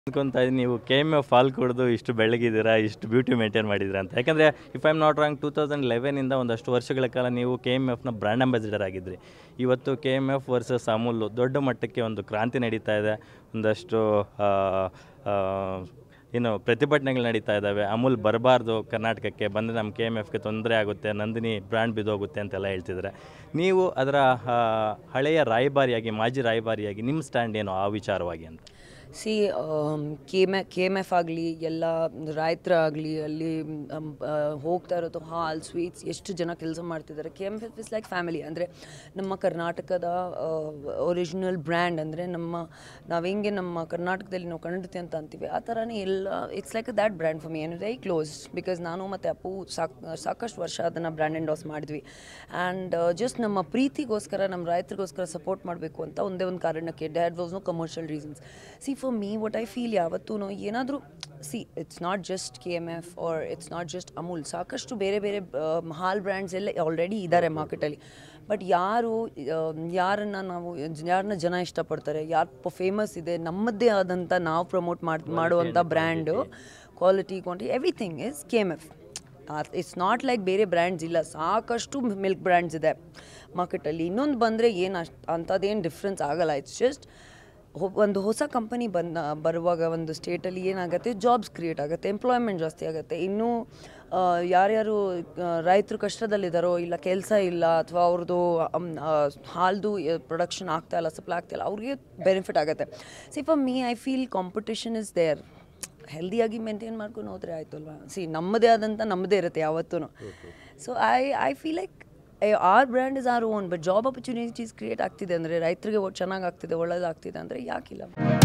ಅನ್ಕೊಂತ ಇದ್ದೀನಿ ನೀವು K M F ಹಾಲ್ ಕುಡಿದು ಇಷ್ಟು ಬೆಳಗಿದ್ದೀರಾ ಇಷ್ಟು ಬ್ಯೂಟಿ ಮೇಂಟೈನ್ ಮಾಡಿದ್ದೀರಾ ಅಂತ ಯಾಕಂದರೆ if I am not wrong two thousand ಲೆವೆನಿಂದ ಒಂದಷ್ಟು ವರ್ಷಗಳ ಕಾಲ ನೀವು ಕೆ ಎಮ್ ಎಫ್ನ ಬ್ರ್ಯಾಂಡ್ ಅಂಬಾಸಿಡರ್ ಆಗಿದ್ರಿ ಇವತ್ತು K M F versus Amul ದೊಡ್ಡ ಮಟ್ಟಕ್ಕೆ ಒಂದು ಕ್ರಾಂತಿ ನಡೀತಾ ಇದೆ ಒಂದಷ್ಟು ಆ, ಆ, ಏನು ಪ್ರತಿಭಟನೆಗಳು ನಡೀತಾ ಇದ್ದಾವೆ ಅಮೂಲ್ ಬರಬಾರ್ದು ಕರ್ನಾಟಕಕ್ಕೆ ಬಂದರೆ ನಮ್ಮ ಕೆ ಎಮ್ ಎಫ್ಗೆ ತೊಂದರೆ ಆಗುತ್ತೆ ನಂದಿನಿ ಬ್ರ್ಯಾಂಡ್ ಬಿದ್ದೋಗುತ್ತೆ ಅಂತೆಲ್ಲ ಹೇಳ್ತಿದ್ದಾರೆ ನೀವು ಅದರ ಆ, ಹಳೆಯ ರಾಯಭಾರಿಯಾಗಿ ಮಾಜಿ ರಾಯಭಾರಿಯಾಗಿ ನಿಮ್ಮ ಸ್ಟ್ಯಾಂಡ್ ಏನು ಆ ವಿಚಾರವಾಗಿ ಅಂತ C K M K M F ಆಗಲಿ ಎಲ್ಲ ರಾಯತರಾಗಲಿ ಅಲ್ಲಿ ಮ್, ಆ, ಹೋಗ್ತಾ ಇರೋದು ಹಾಲ್ ಸ್ವೀಟ್ಸ್ ಎಷ್ಟು ಜನ ಕೆಲಸ ಮಾಡ್ತಿದ್ದಾರೆ K M F is like family ಅಂದರೆ ನಮ್ಮ ಕರ್ನಾಟಕದ ಒರಿಜಿನಲ್ ಬ್ರ್ಯಾಂಡ್ ಅಂದರೆ ನಮ್ಮ ನಾವು ಹೆಂಗೆ ನಮ್ಮ ಕರ್ನಾಟಕದಲ್ಲಿ ನಾವು ಕನ್ನಡತೆ ಅಂತ ಅಂತೀವಿ ಆ ಥರನೇ ಎಲ್ಲ it's like that brand for me ಏನು ವೆರಿ ಕ್ಲೋಸ್ ಬಿಕಾಸ್ ನಾನು ಮತ್ತು ಅಪ್ಪು ಸಾಕ್ ಸಾಕಷ್ಟು ವರ್ಷ ಅದನ್ನು ಬ್ರ್ಯಾಂಡ್ ಎಂಡೋಸ್ ಮಾಡಿದ್ವಿ ಆ್ಯಂಡ್ ಜಸ್ಟ್ ನಮ್ಮ ಪ್ರೀತಿಗೋಸ್ಕರ ನಮ್ಮ ರೈತರಿಗೋಸ್ಕರ ಸಪೋರ್ಟ್ ಮಾಡಬೇಕು ಅಂತ ಒಂದೇ ಒಂದು ಕಾರಣಕ್ಕೆ dad was no commercial reasons see for me what I feel ಯಾವತ್ತೂ ಏನಾದರೂ see it's not just K M F or it's not just Amul ಸಾಕಷ್ಟು ಬೇರೆ ಬೇರೆ ಹಾಲ್ ಬ್ರ್ಯಾಂಡ್ಸ್ ಎಲ್ಲ ಆಲ್ರೆಡಿ ಇದ್ದಾರೆ ಮಾರ್ಕೆಟಲ್ಲಿ ಬಟ್ ಯಾರು ಯಾರನ್ನು ನಾವು ಯಾರನ್ನ ಜನ ಇಷ್ಟಪಡ್ತಾರೆ ಯಾರು ಫೇಮಸ್ ಇದೆ ನಮ್ಮದೇ ಆದಂಥ ನಾವು ಪ್ರಮೋಟ್ ಮಾಡಿ ಮಾಡುವಂಥ brand quality quantity everything is K M F it's not like ಬೇರೆ ಬ್ರ್ಯಾಂಡ್ಸ್ ಇಲ್ಲ ಸಾಕಷ್ಟು ಮಿಲ್ಕ್ ಬ್ರ್ಯಾಂಡ್ಸ್ ಇದೆ ಮಾರ್ಕೆಟಲ್ಲಿ ಇನ್ನೊಂದು ಬಂದರೆ ಏನು ಅಷ್ಟು ಅಂಥದ್ದೇನು ಡಿಫ್ರೆನ್ಸ್ ಆಗಲ್ಲ ಇಟ್ಸ್ ಜಸ್ಟ್ ಒಂದು ಹೊಸ ಕಂಪನಿ ಬಂದ ಬರುವಾಗ ಒಂದು ಸ್ಟೇಟಲ್ಲಿ ಏನಾಗುತ್ತೆ ಜಾಬ್ಸ್ ಕ್ರಿಯೇಟ್ ಆಗುತ್ತೆ ಎಂಪ್ಲಾಯ್ಮೆಂಟ್ ಜಾಸ್ತಿ ಆಗುತ್ತೆ ಇನ್ನೂ ಆ, ಯಾರ್ಯಾರು ರೈತರು ಕಷ್ಟದಲ್ಲಿದ್ದಾರೋ ಇಲ್ಲ ಕೆಲಸ ಇಲ್ಲ ಅಥವಾ ಅವ್ರದ್ದು ಹಾಲ್ದು ಪ್ರೊಡಕ್ಷನ್ ಆಗ್ತಾ ಇಲ್ಲ ಸಪ್ಲೈ ಆಗ್ತಾ ಇಲ್ಲ ಅವ್ರಿಗೆ ಬೆನಿಫಿಟ್ ಆಗುತ್ತೆ see for me I feel competition is there ಹೆಲ್ದಿಯಾಗಿ ಮೇಂಟೈನ್ ಮಾಡ್ಕೊಂಡು ಹೋದ್ರೆ ಆಯ್ತು ಅಲ್ವಾ ಸಿ ನಮ್ಮದೇ ಆದಂಥ ನಮ್ಮದೇ ಇರುತ್ತೆ ಯಾವತ್ತೂ so I I feel like our brand is our own but job opportunities create ಆಗ್ತಿದೆ ಅಂದರೆ ರೈತರಿಗೆ ಚೆನ್ನಾಗಿ ಆಗ್ತಿದೆ ಒಳ್ಳೇದಾಗ್ತಿದೆ ಅಂದರೆ ಯಾಕಿಲ್ಲ